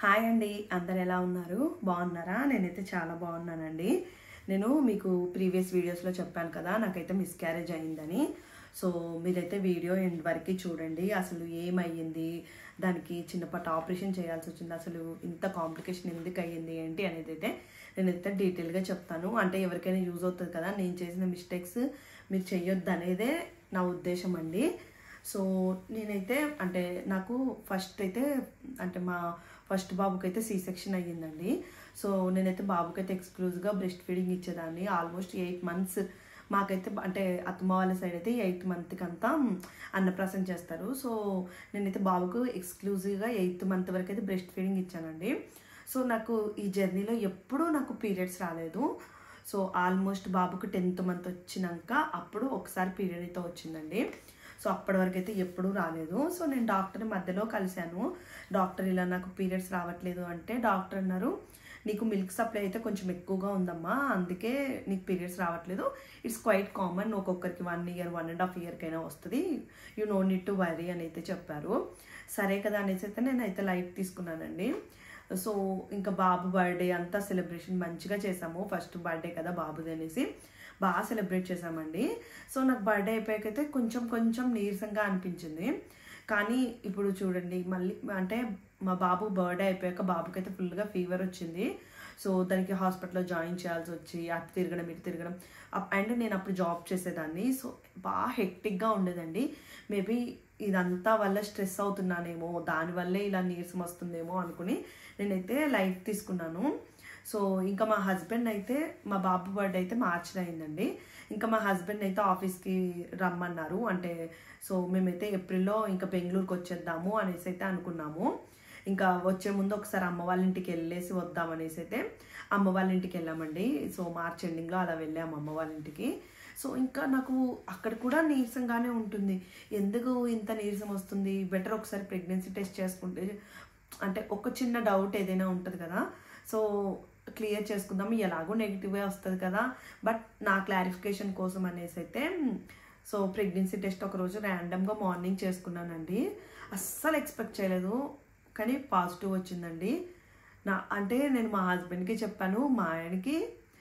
hi అండి అందరు ఎలా ఉన్నారు బాగున్నారా నేనైతే చాలా బాగున్నానండి నేను మీకు ప్రీవియస్ వీడియోస్లో చెప్పాను కదా నాకైతే మిస్క్యారేజ్ అయిందని సో మీరైతే వీడియో ఎండ్ వరకు చూడండి అసలు ఏమయ్యింది దానికి చిన్నపాటి ఆపరేషన్ చేయాల్సి వచ్చింది అసలు ఇంత కాంప్లికేషన్ ఎందుకు అయ్యింది ఏంటి అనేది అయితే నేనైతే డీటెయిల్గా చెప్తాను అంటే ఎవరికైనా యూజ్ అవుతుంది కదా నేను చేసిన మిస్టేక్స్ మీరు చెయ్యొద్దు అనేదే నా ఉద్దేశం అండి సో నేనైతే అంటే నాకు ఫస్ట్ అయితే అంటే మా ఫస్ట్ బాబుకి అయితే సీ సెక్షన్ అయ్యిందండి సో నేనైతే బాబుకి అయితే ఎక్స్క్లూజివ్గా బ్రెస్ట్ ఫీడింగ్ ఇచ్చేదాన్ని ఆల్మోస్ట్ ఎయిట్ మంత్స్ మాకైతే అంటే అత్తమ్మ వాళ్ళ సైడ్ అయితే ఎయిత్ మంత్కి అంతా అన్నప్రాసం చేస్తారు సో నేనైతే బాబుకు ఎక్స్క్లూజివ్గా ఎయిత్ మంత్ వరకు అయితే బ్రెస్ట్ ఫీడింగ్ ఇచ్చానండి సో నాకు ఈ జర్నీలో ఎప్పుడూ నాకు పీరియడ్స్ రాలేదు సో ఆల్మోస్ట్ బాబుకు టెన్త్ మంత్ వచ్చినాక అప్పుడు ఒకసారి పీరియడ్ అయితే వచ్చిందండి సో అప్పటి వరకు అయితే ఎప్పుడూ రాలేదు సో నేను డాక్టర్ మధ్యలో కలిశాను డాక్టర్ ఇలా నాకు పీరియడ్స్ రావట్లేదు అంటే డాక్టర్ అన్నారు నీకు మిల్క్ సప్లై అయితే కొంచెం ఎక్కువగా ఉందమ్మా అందుకే నీకు పీరియడ్స్ రావట్లేదు ఇట్స్ క్వైట్ కామన్ ఒక్కొక్కరికి one year one and half ఇయర్కైనా వస్తుంది you no need to worry అని అయితే చెప్పారు సరే కదా అనేసి అయితే నేను అయితే లైట్ తీసుకున్నానండి సో ఇంకా బాబు బర్త్డే అంతా సెలబ్రేషన్ మంచిగా చేసాము ఫస్ట్ బర్త్డే కదా బాబుది అనేసి బాగా సెలబ్రేట్ చేసామండి సో నాకు బర్త్డే అయిపోయాకైతే కొంచెం కొంచెం నీరసంగా అనిపించింది కానీ ఇప్పుడు చూడండి మళ్ళీ అంటే మా బాబు బర్త్డే అయిపోయాక బాబుకి అయితే ఫుల్గా ఫీవర్ వచ్చింది సో దానికి హాస్పిటల్లో జాయిన్ చేయాల్సి వచ్చి అటు తిరగడం ఇటు తిరగడం అండ్ నేను అప్పుడు జాబ్ చేసేదాన్ని సో బాగా హెక్టిక్గా ఉండేదండి మేబీ ఇదంతా వల్ల స్ట్రెస్ అవుతున్నానేమో దానివల్లే ఇలా నీరసం వస్తుందేమో అనుకుని నేనైతే లైట్ తీసుకున్నాను సో ఇంకా మా హస్బెండ్ అయితే మా బాబు బర్త్డే అయితే మార్చిలో అయిందండి ఇంకా మా హస్బెండ్ అయితే ఆఫీస్కి రమ్మన్నారు అంటే సో మేమైతే ఏప్రిల్లో ఇంకా బెంగళూరుకి వచ్చేద్దాము అనేసి అయితే అనుకున్నాము ఇంకా వచ్చే ముందు ఒకసారి అమ్మ వాళ్ళ ఇంటికి వెళ్ళేసి వద్దాం అనేసి అయితే అమ్మ వాళ్ళ ఇంటికి వెళ్ళామండి సో మార్చ్ ఎండింగ్లో అలా వెళ్ళాము అమ్మ వాళ్ళ ఇంటికి సో ఇంకా నాకు అక్కడ కూడా నీరసంగానే ఉంటుంది ఎందుకు ఇంత నీరసం వస్తుంది బెటర్ ఒకసారి ప్రెగ్నెన్సీ టెస్ట్ చేసుకుంటే అంటే ఒక చిన్న డౌట్ ఏదైనా ఉంటుంది కదా సో క్లియర్ చేసుకుందాం ఎలాగో నెగిటివే వస్తుంది కదా బట్ నా క్లారిఫికేషన్ కోసం అనేసి అయితే సో ప్రెగ్నెన్సీ టెస్ట్ ఒకరోజు ర్యాండమ్గా మార్నింగ్ చేసుకున్నానండి అస్సలు ఎక్స్పెక్ట్ చేయలేదు కానీ పాజిటివ్ వచ్చిందండి నా అంటే నేను మా హస్బెండ్కి చెప్పాను మా ఆయనకి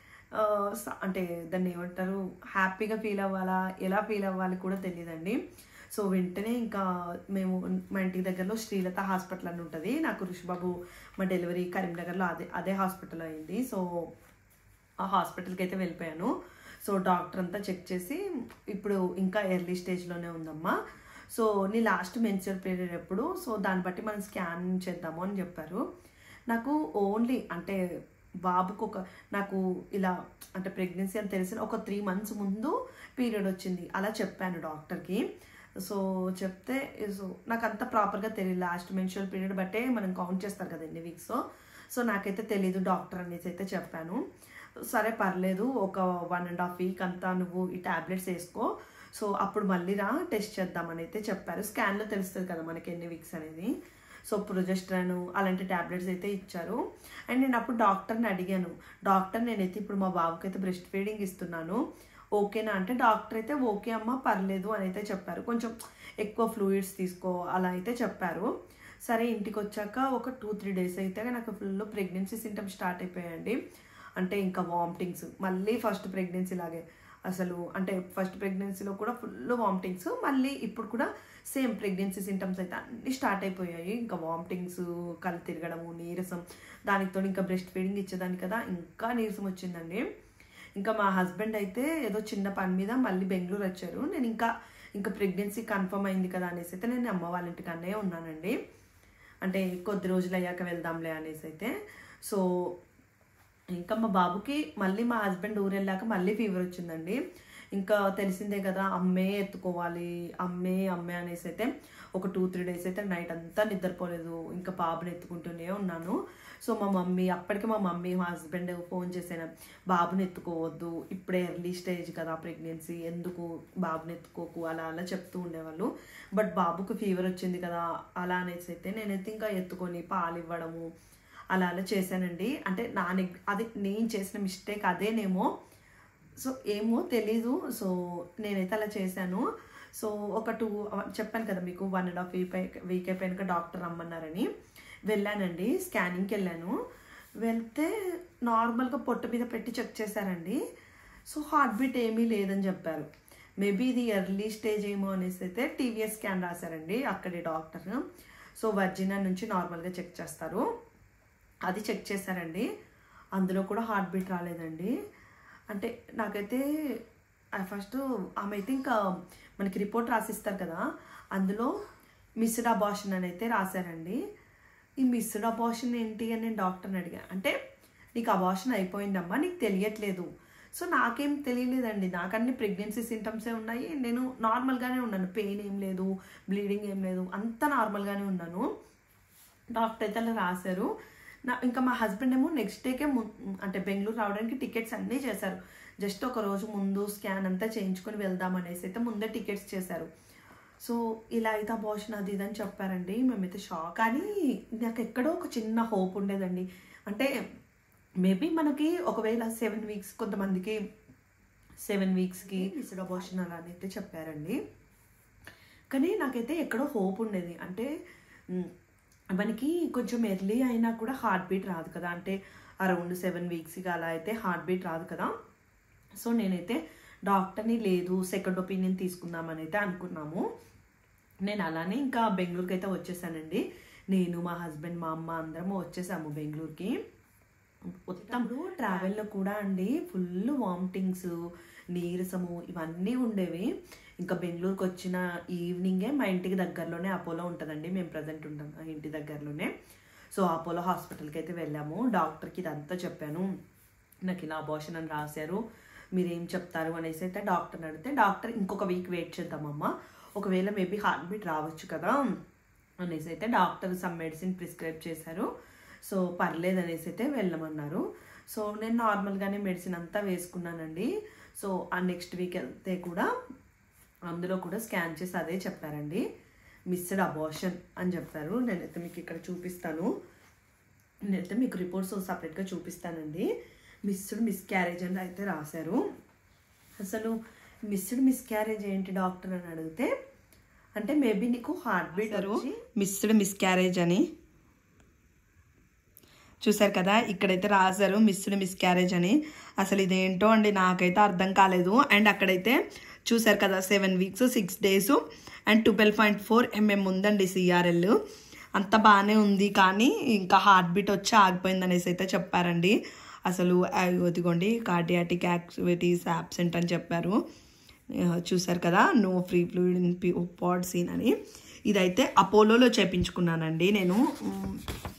అంటే దాన్ని ఏమంటారు హ్యాపీగా ఫీల్ అవ్వాలా ఎలా ఫీల్ అవ్వాలి కూడా తెలియదండి సో వెంటనే ఇంకా మేము మా ఇంటి దగ్గరలో శ్రీలత హాస్పిటల్ అని ఉంటుంది నాకు ఋషిబాబు మా డెలివరీ కరీంనగర్లో అదే అదే హాస్పిటల్ అయింది సో ఆ హాస్పిటల్కి అయితే వెళ్ళిపోయాను సో డాక్టర్ అంతా చెక్ చేసి ఇప్పుడు ఇంకా ఎర్లీ స్టేజ్లోనే ఉందమ్మా సో నీ లాస్ట్ మెన్చురల్ పీరియడ్ ఎప్పుడు సో దాన్ని బట్టి మనం స్కాన్ చేద్దాము అని చెప్పారు నాకు ఓన్లీ అంటే బాబుకు ఒక నాకు ఇలా అంటే ప్రెగ్నెన్సీ అని తెలిసిన ఒక త్రీ మంత్స్ ముందు పీరియడ్ వచ్చింది అలా చెప్పాను డాక్టర్కి సో చెప్తే సో నాకు అంత ప్రాపర్గా తెలియదు లాస్ట్ మెన్షువల్ పీరియడ్ బట్టే మనం కౌంట్ చేస్తారు కదా ఎన్ని వీక్స్ సో నాకైతే తెలీదు డాక్టర్ అనేసి అయితే చెప్పాను సరే పర్లేదు ఒక వన్ అండ్ హాఫ్ వీక్ అంతా నువ్వు ఈ ట్యాబ్లెట్స్ వేసుకో సో అప్పుడు మళ్ళీ రా టెస్ట్ చేద్దామని అయితే చెప్పారు స్కాన్లో తెలుస్తుంది కదా మనకి ఎన్ని వీక్స్ అనేది సో ప్రొజెస్ట్రాను అలాంటి ట్యాబ్లెట్స్ అయితే ఇచ్చారు అండ్ నేను అప్పుడు డాక్టర్ని అడిగాను డాక్టర్ నేనైతే ఇప్పుడు మా బాబుకి అయితే బ్రెస్ట్ ఫీడింగ్ ఇస్తున్నాను ఓకేనా అంటే డాక్టర్ అయితే ఓకే అమ్మ పర్లేదు అని అయితే చెప్పారు కొంచెం ఎక్కువ ఫ్లూయిడ్స్ తీసుకో అలా అయితే చెప్పారు సరే ఇంటికి వచ్చాక ఒక టూ త్రీ డేస్ అయితే నాకు ఫుల్ ప్రెగ్నెన్సీ సింటమ్స్ స్టార్ట్ అయిపోయాయండి అంటే ఇంకా వామిటింగ్స్ మళ్ళీ ఫస్ట్ ప్రెగ్నెన్సీ లాగే అసలు అంటే ఫస్ట్ ప్రెగ్నెన్సీలో కూడా ఫుల్ వామిటింగ్స్ మళ్ళీ ఇప్పుడు కూడా సేమ్ ప్రెగ్నెన్సీ సింటమ్స్ అయితే అన్నీ స్టార్ట్ అయిపోయాయి ఇంకా వామిటింగ్స్ కళ్ళు తిరగడము నీరసం దానితో ఇంకా బ్రెస్ట్ ఫీడింగ్ ఇచ్చేదాన్ని కదా ఇంకా నీరసం వచ్చిందండి ఇంకా మా హస్బెండ్ అయితే ఏదో చిన్న పని మీద మళ్ళీ బెంగళూరు వచ్చారు నేను ఇంకా ఇంకా ప్రెగ్నెన్సీ కన్ఫర్మ్ అయింది కదా అనేసి అయితే నేను అమ్మ వాళ్ళ ఇంటికన్నే ఉన్నానండి అంటే కొద్ది రోజులు అయ్యాక వెళ్దాంలే అనేసి అయితే సో ఇంకా మా బాబుకి మళ్ళీ మా హస్బెండ్ ఊరు వెళ్ళాక మళ్ళీ ఫీవర్ వచ్చిందండి ఇంకా తెలిసిందే కదా అమ్మే ఎత్తుకోవాలి అమ్మే అమ్మే అనేసి అయితే ఒక టూ త్రీ డేస్ అయితే నైట్ అంతా నిద్రపోలేదు ఇంకా బాబుని ఎత్తుకుంటూనే ఉన్నాను సో మా మమ్మీ అప్పటికి మా మమ్మీ మా హస్బెండ్ ఫోన్ చేసాను బాబుని ఎత్తుకోవద్దు ఇప్పుడే ఎర్లీ స్టేజ్ కదా ప్రెగ్నెన్సీ ఎందుకు బాబుని ఎత్తుకోకు అలా అలా చెప్తూ ఉండేవాళ్ళు బట్ బాబుకు ఫీవర్ వచ్చింది కదా అలా అనేసి అయితే నేనైతే ఇంకా ఎత్తుకొని పాలు ఇవ్వడము అలా అలా చేశానండి అంటే నా అది నేను చేసిన మిస్టేక్ అదేనేమో సో ఏమో తెలీదు సో నేనైతే అలా చేశాను సో ఒక టూ చెప్పాను కదా మీకు one and half week week అయిపోయాక డాక్టర్ రమ్మన్నారని వెళ్ళానండి స్కానింగ్కి వెళ్ళాను వెళ్తే నార్మల్గా పొట్ట మీద పెట్టి చెక్ చేశారండి సో హార్ట్ బీట్ ఏమీ లేదని చెప్పారు మేబీ ఇది ఎర్లీ స్టేజ్ ఏమో అనేసి అయితే టీవీఎస్ స్కాన్ రాశారండి అక్కడి డాక్టర్ సో వర్జినా నుంచి నార్మల్గా చెక్ చేస్తారు అది చెక్ చేశారండి అందులో కూడా హార్ట్ బీట్ రాలేదండి అంటే నాకైతే ఫస్ట్ ఆమె అయితే ఇంకా మనకి రిపోర్ట్ రాసిస్తారు కదా అందులో మిస్డ్ అబార్షన్ అని అయితే రాశారండి ఈ మిస్డ్ అబార్షన్ ఏంటి అని నేను డాక్టర్ని అడిగా అంటే నీకు అబార్షన్ అయిపోయిందమ్మా నీకు తెలియట్లేదు సో నాకేం తెలియలేదండి నాకు అన్ని ప్రెగ్నెన్సీ సింటమ్సే ఉన్నాయి నేను నార్మల్గానే ఉన్నాను పెయిన్ ఏం లేదు బ్లీడింగ్ ఏం లేదు అంతా నార్మల్గానే ఉన్నాను డాక్టర్ అయితే అలా రాశారు నా ఇంకా మా హస్బెండ్ ఏమో నెక్స్ట్ డేకే అంటే బెంగళూరు రావడానికి టికెట్స్ అన్నీ చేశారు జస్ట్ ఒక రోజు ముందు స్కాన్ అంతా చేయించుకొని వెళ్దాం అనేసి అయితే ముందే టికెట్స్ చేశారు సో ఇలా అయితే అబార్షన్ అది ఇది అని చెప్పారండి మేమైతే షాక్ కానీ నాకు ఎక్కడో ఒక చిన్న హోప్ ఉండేదండి అంటే మేబీ మనకి ఒకవేళ సెవెన్ వీక్స్ కొంతమందికి సెవెన్ వీక్స్కి మిస్డ్ అబార్షన్ అలా అని అయితే చెప్పారండి కానీ నాకైతే ఎక్కడో హోప్ ఉండేది అంటే మ్, మనకి కొంచెం ఎర్లీ అయినా కూడా హార్ట్ బీట్ రాదు కదా అంటే అరౌండ్ సెవెన్ వీక్స్కి అలా అయితే హార్ట్ బీట్ రాదు కదా సో నేనైతే డాక్టర్ని లేదు సెకండ్ ఒపీనియన్ తీసుకుందామని అయితే అనుకున్నాము నేను అలానే ఇంకా బెంగళూరుకి అయితే వచ్చేసానండి నేను మా హస్బెండ్ మా అమ్మ అందరము వచ్చేసాము బెంగళూరుకి మొత్తము ట్రావెల్లో కూడా అండి ఫుల్ వామిటింగ్స్ నీరసము ఇవన్నీ ఉండేవి ఇంకా బెంగళూరుకి వచ్చిన ఈవినింగే మా ఇంటికి దగ్గరలోనే అపోలో ఉంటుందండి మేము ప్రజెంట్ ఉంటాం ఆ ఇంటి దగ్గరలోనే సో అపోలో హాస్పిటల్కి అయితే వెళ్ళాము డాక్టర్కి ఇదంతా చెప్పాను నాకు ఇలా అబార్షన్ అని రాశారు మీరేం చెప్తారు అనేసి అయితే డాక్టర్ని అడిగితే డాక్టర్ ఇంకొక వీక్ వెయిట్ చేద్దామమ్మా ఒకవేళ మేబీ హార్ట్ బీట్ రావచ్చు కదా అనేసి అయితే డాక్టర్ సమ్ మెడిసిన్ ప్రిస్క్రైబ్ చేశారు సో పర్లేదు అనేసి అయితే వెళ్ళమన్నారు సో నేను నార్మల్గానే మెడిసిన్ అంతా వేసుకున్నానండి సో ఆ నెక్స్ట్ వీక్ వెళ్తే కూడా అందులో కూడా స్కాన్ చేసి అదే చెప్పారండి మిస్డ్ అబార్షన్ అని చెప్పారు నేనైతే మీకు ఇక్కడ చూపిస్తాను నేనైతే మీకు రిపోర్ట్స్ సపరేట్గా చూపిస్తానండి మిస్డ్ మిస్క్యారేజ్ అని అయితే రాశారు అసలు మిస్డ్ మిస్క్యారేజ్ ఏంటి డాక్టర్ అని అడిగితే అంటే మేబీ నీకు హార్ట్ బీట్ మిస్డ్ మిస్క్యారేజ్ అని చూసారు కదా ఇక్కడైతే రాశారు మిస్డ్ మిస్క్యారేజ్ అని అసలు ఇదేంటో అండి నాకైతే అర్థం కాలేదు అండ్ అక్కడైతే చూసారు కదా seven weeks six days and twelve point four mm ఉందండి సిఆర్ఎల్ అంత బాగానే ఉంది కానీ ఇంకా హార్ట్ బీట్ వచ్చి ఆగిపోయింది అనేసి అయితే చెప్పారండి అసలు ఆ, ఇదిగోండి కార్డియాటిక్ యాక్టివిటీస్ యాబ్సెంట్ అని చెప్పారు ఆ, చూసారు కదా no free fluid in POD seen అని ఇదైతే అపోలోలో చేపించుకున్నానండి నేను ఉమ్,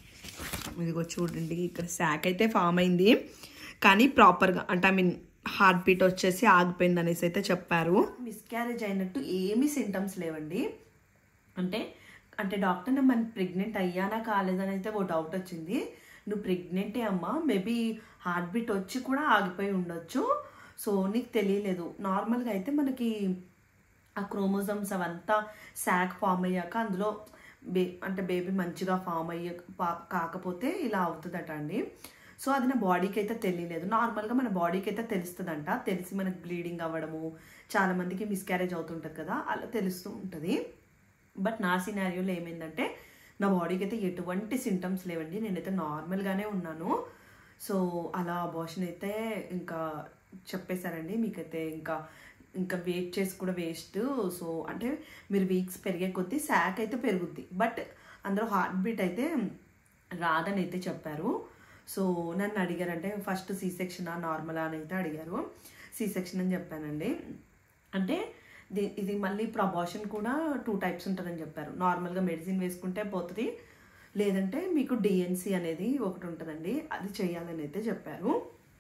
ఇదిగో చూడండి ఇక్కడ శాక్ అయితే ఫామ్ అయింది కానీ ప్రాపర్గా అంటే ఐ మీన్ హార్ట్ బీట్ వచ్చేసి ఆగిపోయింది అనేసి అయితే చెప్పారు మిస్క్యారేజ్ అయినట్టు ఏమీ సింటమ్స్ లేవండి అంటే అంటే డాక్టర్ నేను మన ప్రెగ్నెంట్ అయ్యానా కాలేదని అయితే ఓ డౌట్ వచ్చింది నువ్వు ప్రెగ్నెంటే అమ్మా మేబీ హార్ట్ బీట్ వచ్చి కూడా ఆగిపోయి ఉండొచ్చు సో నీకు తెలియలేదు నార్మల్గా అయితే మనకి ఆ క్రోమోజమ్స్ అవంతా శాక్ ఫామ్ అయ్యాక అందులో బే అంటే బేబీ మంచిగా ఫామ్ అయ్య పా- కాకపోతే ఇలా అవుతుందట అండి సో అది నా బాడీకి అయితే తెలియలేదు నార్మల్గా మన బాడీకి అయితే తెలుస్తుందంట తెలిసి మనకి బ్లీడింగ్ అవ్వడము చాలా మందికి మిస్క్యారేజ్ అవుతుంటుంది కదా అలా తెలుస్తూ ఉంటుంది బట్ నా సినారియోలో ఏమైందంటే నా బాడీకి అయితే ఎటువంటి సింటమ్స్ లేవండి నేనైతే నార్మల్గానే ఉన్నాను సో అలా అబార్షన్ అయితే ఇంకా చెప్పేశారండి మీకైతే ఇంకా ఇంకా వెయిట్ చేసి కూడా వేస్ట్ సో అంటే మీరు వీక్స్ పెరిగే కొద్దీ శాక్ అయితే పెరుగుద్ది బట్ అందులో హార్ట్ బీట్ అయితే రాదని అయితే చెప్పారు సో నన్ను అడిగారంటే ఫస్ట్ సి సెక్షనా నార్మలా అని అయితే అడిగారు సి సెక్షన్ అని చెప్పానండి అంటే ది- ఇది మళ్ళీ ఇప్పుడు అబార్షన్ కూడా టూ టైప్స్ ఉంటుందని చెప్పారు నార్మల్గా మెడిసిన్ వేసుకుంటే పోతుంది లేదంటే మీకు డిఎన్సి అనేది ఒకటి ఉంటుందండి అది చేయాలని అయితే చెప్పారు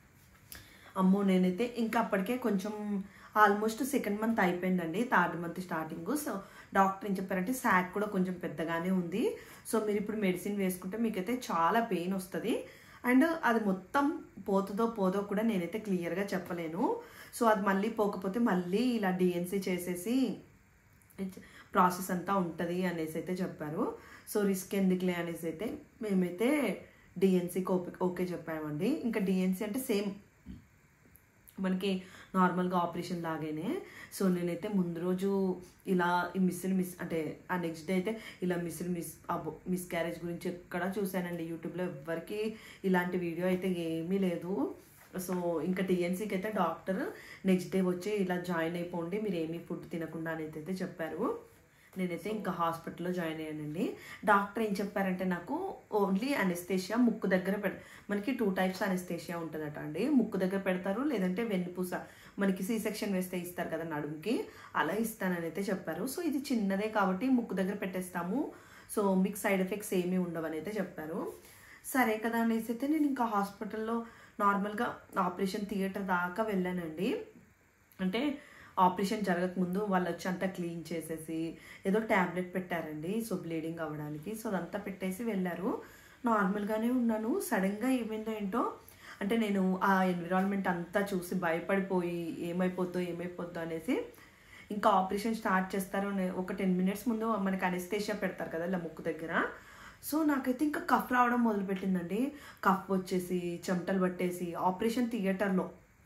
అమ్మో నేనైతే ఇంకా అప్పటికే కొంచెం ఆల్మోస్ట్ సెకండ్ మంత్ అయిపోయిందండి third month starting so doctor ఏం చెప్పారంటే శాక్ కూడా కొంచెం పెద్దగానే ఉంది సో మీరు ఇప్పుడు మెడిసిన్ వేసుకుంటే మీకైతే చాలా పెయిన్ వస్తుంది అండ్ అది మొత్తం పోతుందో పోదో కూడా నేనైతే క్లియర్గా చెప్పలేను సో అది మళ్ళీ పోకపోతే మళ్ళీ ఇలా డిఎన్సీ చేసేసి ప్రాసెస్ అంతా ఉంటుంది అనేసి అయితే చెప్పారు సో రిస్క్ ఎందుకులే అనేసి అయితే మేమైతే డిఎన్సీకి ఓకే ఓకే చెప్పామండి ఇంకా డిఎన్సీ అంటే సేమ్ మనకి నార్మల్గా ఆపరేషన్ లాగానే సో నేనైతే ముందు రోజు ఇలా ఈ మిస్సులు మిస్ అంటే ఆ నెక్స్ట్ డే అయితే ఇలా మిస్సులు మిస్ మిస్ క్యారేజ్ గురించి ఎక్కడ చూశానండి యూట్యూబ్లో ఎవ్వరికి ఇలాంటి వీడియో అయితే ఏమీ లేదు సో ఇంకా టీఎన్సీకి అయితే డాక్టర్ నెక్స్ట్ డే వచ్చి ఇలా జాయిన్ అయిపోండి మీరు ఏమీ ఫుడ్ తినకుండా అనేది అయితే చెప్పారు నేనైతే ఇంకా హాస్పిటల్లో జాయిన్ అయ్యానండి డాక్టర్ ఏం చెప్పారంటే నాకు ఓన్లీ అనెస్థేషియా ముక్కు దగ్గర పెడ మనకి టూ టైప్స్ అనెస్థేషియా ఉంటుందట అండి ముక్కు దగ్గర పెడతారు లేదంటే వెన్నుపూస మనకి సి సెక్షన్ వేస్తే ఇస్తారు కదా నడుముకి అలా ఇస్తానని అయితే చెప్పారు సో ఇది చిన్నదే కాబట్టి ముక్కు దగ్గర పెట్టేస్తాము సో మీకు సైడ్ ఎఫెక్ట్స్ ఏమీ ఉండవని అయితే చెప్పారు సరే కదా అనేసి అయితే నేను ఇంకా హాస్పిటల్లో నార్మల్గా ఆపరేషన్ థియేటర్ దాకా వెళ్ళానండి అంటే ఆపరేషన్ జరగకముందు వాళ్ళు వచ్చి అంతా క్లీన్ చేసేసి ఏదో ట్యాబ్లెట్ పెట్టారండి సో బ్లీడింగ్ అవ్వడానికి సో అదంతా పెట్టేసి వెళ్ళారు నార్మల్గానే ఉన్నాను సడన్గా ఏమైందో ఏంటో అంటే నేను ఆ ఎన్విరాన్మెంట్ అంతా చూసి భయపడిపోయి ఏమైపోద్దో ఏమైపోద్దో అనేసి ఇంకా ఆపరేషన్ స్టార్ట్ చేస్తారు నే- ఒక టెన్ మినిట్స్ ముందు మనకి అనెస్థేషియా పెడతారు కదా ఇలా ముక్కు దగ్గర సో నాకైతే ఇంకా కఫ్ రావడం మొదలుపెట్టిందండి కఫ్ వచ్చేసి చెమటలు పట్టేసి ఆపరేషన్ థియేటర్లో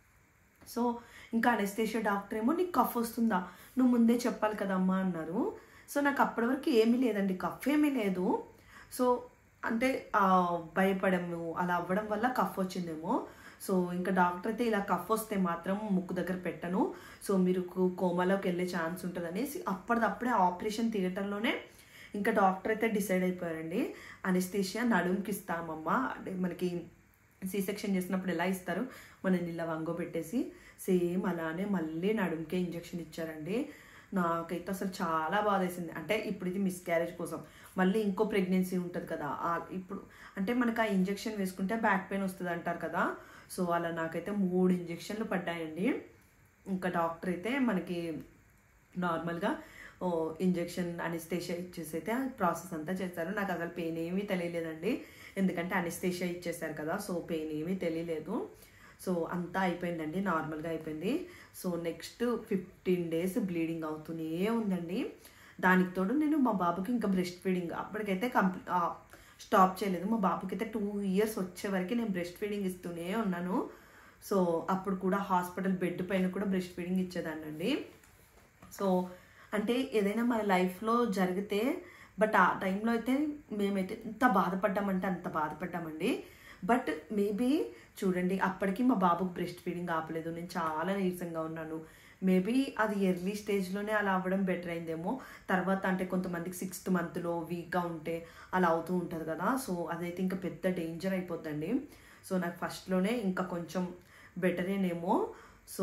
సో ఇంకా అనెస్థేషియా డాక్టర్ ఏమో నీకు కఫ్ వస్తుందా నువ్వు ముందే చెప్పాలి కదమ్మా అన్నారు సో నాకు అప్పటి వరకు ఏమీ లేదండి కఫ్ ఏమీ లేదు సో అంటే ఆ, భయపడము అలా అవ్వడం వల్ల కఫ్ వచ్చిందేమో సో ఇంకా డాక్టర్ అయితే ఇలా కఫ్ వస్తే మాత్రం ముక్కు దగ్గర పెట్టను సో మీరు కు- కోమాలోకి వెళ్ళే ఛాన్స్ ఉంటుంది అనేసి అప్పటిదప్పుడే ఆపరేషన్ థియేటర్లోనే ఇంకా డాక్టర్ అయితే డిసైడ్ అయిపోయారండి అనెస్థేషియా నడుముకి ఇస్తామమ్మా అంటే మనకి సి సెక్షన్ చేసినప్పుడు ఎలా ఇస్తారు మన నీళ్ళ వంగో పెట్టేసి సేమ్ అలానే మళ్ళీ నడుముకే ఇంజెక్షన్ ఇచ్చారండి నాకైతే అసలు చాలా బాధ వేసింది అంటే ఇప్పుడు ఇది మిస్ క్యారేజ్ కోసం మళ్ళీ ఇంకో ప్రెగ్నెన్సీ ఉంటుంది కదా ఆ- ఇప్పుడు అంటే మనకు ఆ ఇంజెక్షన్ వేసుకుంటే బ్యాక్ పెయిన్ వస్తుంది అంటారు కదా సో అలా నాకైతే మూడు ఇంజెక్షన్లు పడ్డాయండి ఇంకా డాక్టర్ అయితే మనకి నార్మల్గా ఓ ఇంజెక్షన్ అనిస్తేషియా ఇచ్చేసి అయితే ప్రాసెస్ అంతా చేస్తారు నాకు అసలు పెయిన్ ఏమీ తెలియలేదండి ఎందుకంటే అనిస్తేషియా ఇచ్చేసారు కదా సో పెయిన్ ఏమీ తెలియలేదు సో అంతా అయిపోయిందండి నార్మల్గా అయిపోయింది so next fifteen days bleeding అవుతూనే ఉందండి దానికి తోడు నేను మా బాబుకి ఇంకా బ్రెస్ట్ ఫీడింగ్ అప్పటికైతే కంప్లీ స్టాప్ చేయలేదు మా బాబుకి అయితే టూ ఇయర్స్ వచ్చే వరకు నేను బ్రెస్ట్ ఫీడింగ్ ఇస్తూనే ఉన్నాను సో అప్పుడు కూడా హాస్పిటల్ బెడ్ పైన కూడా బ్రెస్ట్ ఫీడింగ్ ఇచ్చేదానండి సో అంటే ఏదైనా మన లైఫ్లో జరిగితే బట్ ఆ టైంలో అయితే మేమైతే ఎంత బాధపడ్డామంటే అంత బాధపడ్డామండి బట్ మేబీ చూడండి అప్పటికి మా బాబుకు బ్రెస్ట్ ఫీడింగ్ ఆపలేదు నేను చాలా నీరసంగా ఉన్నాను మేబీ అది ఎర్లీ స్టేజ్లోనే అలా అవ్వడం బెటర్ అయిందేమో తర్వాత అంటే కొంతమందికి సిక్స్త్ మంత్లో వీక్గా ఉంటే అలా అవుతూ ఉంటుంది కదా సో అదైతే ఇంకా పెద్ద డేంజర్ అయిపోద్దండి సో నాకు ఫస్ట్లోనే ఇంకా కొంచెం బెటరేనేమో సో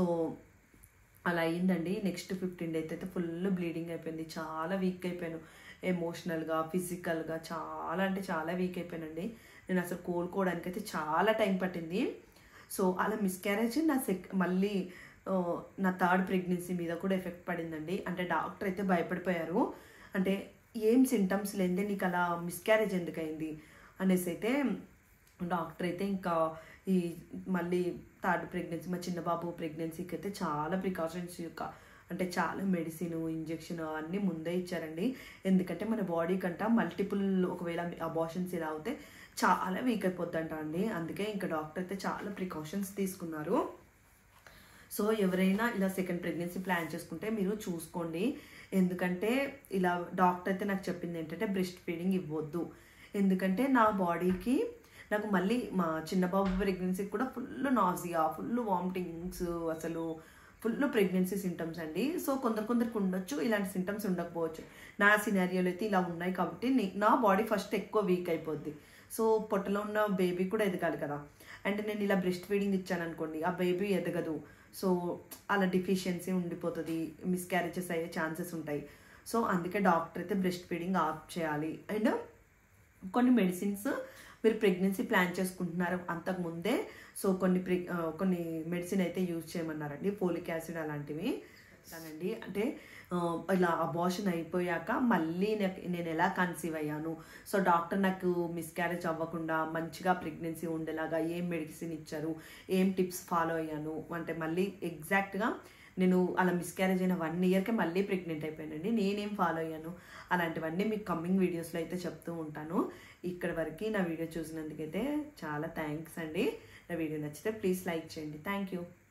అలా అయ్యిందండి నెక్స్ట్ ఫిఫ్టీన్ డేస్ అయితే ఫుల్ బ్లీడింగ్ అయిపోయింది చాలా వీక్ అయిపోయాను ఎమోషనల్గా ఫిజికల్గా చాలా అంటే చాలా వీక్ అయిపోయానండి నేను అసలు కోలుకోవడానికి అయితే చాలా టైం పట్టింది సో అలా మిస్క్యారేజ్ నా సెక్ మళ్ళీ ఆ, నా థర్డ్ ప్రెగ్నెన్సీ మీద కూడా ఎఫెక్ట్ పడిందండి అంటే డాక్టర్ అయితే భయపడిపోయారు అంటే ఏం సింటమ్స్ లేదే నీకు అలా మిస్క్యారేజ్ ఎందుకైంది అనేసి అయితే డాక్టర్ అయితే ఇంకా ఈ మళ్ళీ థర్డ్ ప్రెగ్నెన్సీ మా చిన్న బాబు ప్రెగ్నెన్సీకి అయితే చాలా ప్రికాషన్స్ యొక్క అంటే చాలా మెడిసిన్ ఇంజెక్షన్ అన్నీ ముందే ఇచ్చారండి ఎందుకంటే మన బాడీ కంట మల్టిపుల్ ఒకవేళ అబార్షన్స్ ఇలా అవుతే చాలా వీక్ అయిపోద్దంట అండి అందుకే ఇంకా డాక్టర్ అయితే చాలా ప్రికాషన్స్ తీసుకున్నారు సో ఎవరైనా ఇలా సెకండ్ ప్రెగ్నెన్సీ ప్లాన్ చేసుకుంటే మీరు చూసుకోండి ఎందుకంటే ఇలా డాక్టర్ అయితే నాకు చెప్పింది ఏంటంటే బ్రెస్ట్ ఫీడింగ్ ఇవ్వద్దు ఎందుకంటే నా బాడీకి నాకు మళ్ళీ మా చిన్న బాబు ప్రెగ్నెన్సీకి కూడా ఫుల్ నాజియా ఫుల్ వామిటింగ్స్ అసలు ఫుల్ ప్రెగ్నెన్సీ సింటమ్స్ అండి సో కొందరు కొందరికి ఉండొచ్చు ఇలాంటి సింటమ్స్ ఉండకపోవచ్చు నా సినారియోలో అయితే ఇలా ఉన్నాయి కాబట్టి నే- నా బాడీ ఫస్ట్ ఎక్కువ వీక్ అయిపోద్ది సో పొట్టలో ఉన్న బేబీ కూడా ఎదగాలి కదా అంటే నేను ఇలా బ్రెస్ట్ ఫీడింగ్ ఇచ్చాను అనుకోండి ఆ బేబీ ఎదగదు సో అలా డిఫిషియన్సీ ఉండిపోతుంది మిస్క్యారేజెస్ అయ్యే ఛాన్సెస్ ఉంటాయి సో అందుకే డాక్టర్ అయితే బ్రెస్ట్ ఫీడింగ్ ఆఫ్ చేయాలి అండ్ కొన్ని మెడిసిన్స్ మీరు ప్రెగ్నెన్సీ ప్లాన్ చేసుకుంటున్నారు అంతకుముందే సో కొన్ని ప్రె ఆ, కొన్ని మెడిసిన్ అయితే యూజ్ చేయమన్నారండి ఫోలిక్ యాసిడ్ అలాంటివి చెప్తానండి అంటే ఆ, ఇలా అబార్షన్ అయిపోయాక మళ్ళీ నాకు నేను ఎలా కన్సీవ్ అయ్యాను సో డాక్టర్ నాకు మిస్క్యారేజ్ అవ్వకుండా మంచిగా ప్రెగ్నెన్సీ ఉండేలాగా ఏం మెడిసిన్ ఇచ్చారు ఏం టిప్స్ ఫాలో అయ్యాను అంటే మళ్ళీ ఎగ్జాక్ట్గా నేను అలా మిస్క్యారేజ్ అయిన వన్ ఇయర్కే మళ్ళీ ప్రెగ్నెంట్ అయిపోయానండి నేనేం ఫాలో అయ్యాను అలాంటివన్నీ మీకు కమ్మింగ్ వీడియోస్లో అయితే చెప్తూ ఉంటాను ఇక్కడ వరకు నా వీడియో చూసినందుకైతే చాలా థ్యాంక్స్ అండి నా వీడియో నచ్చితే ప్లీజ్ లైక్ చేయండి థ్యాంక్ యూ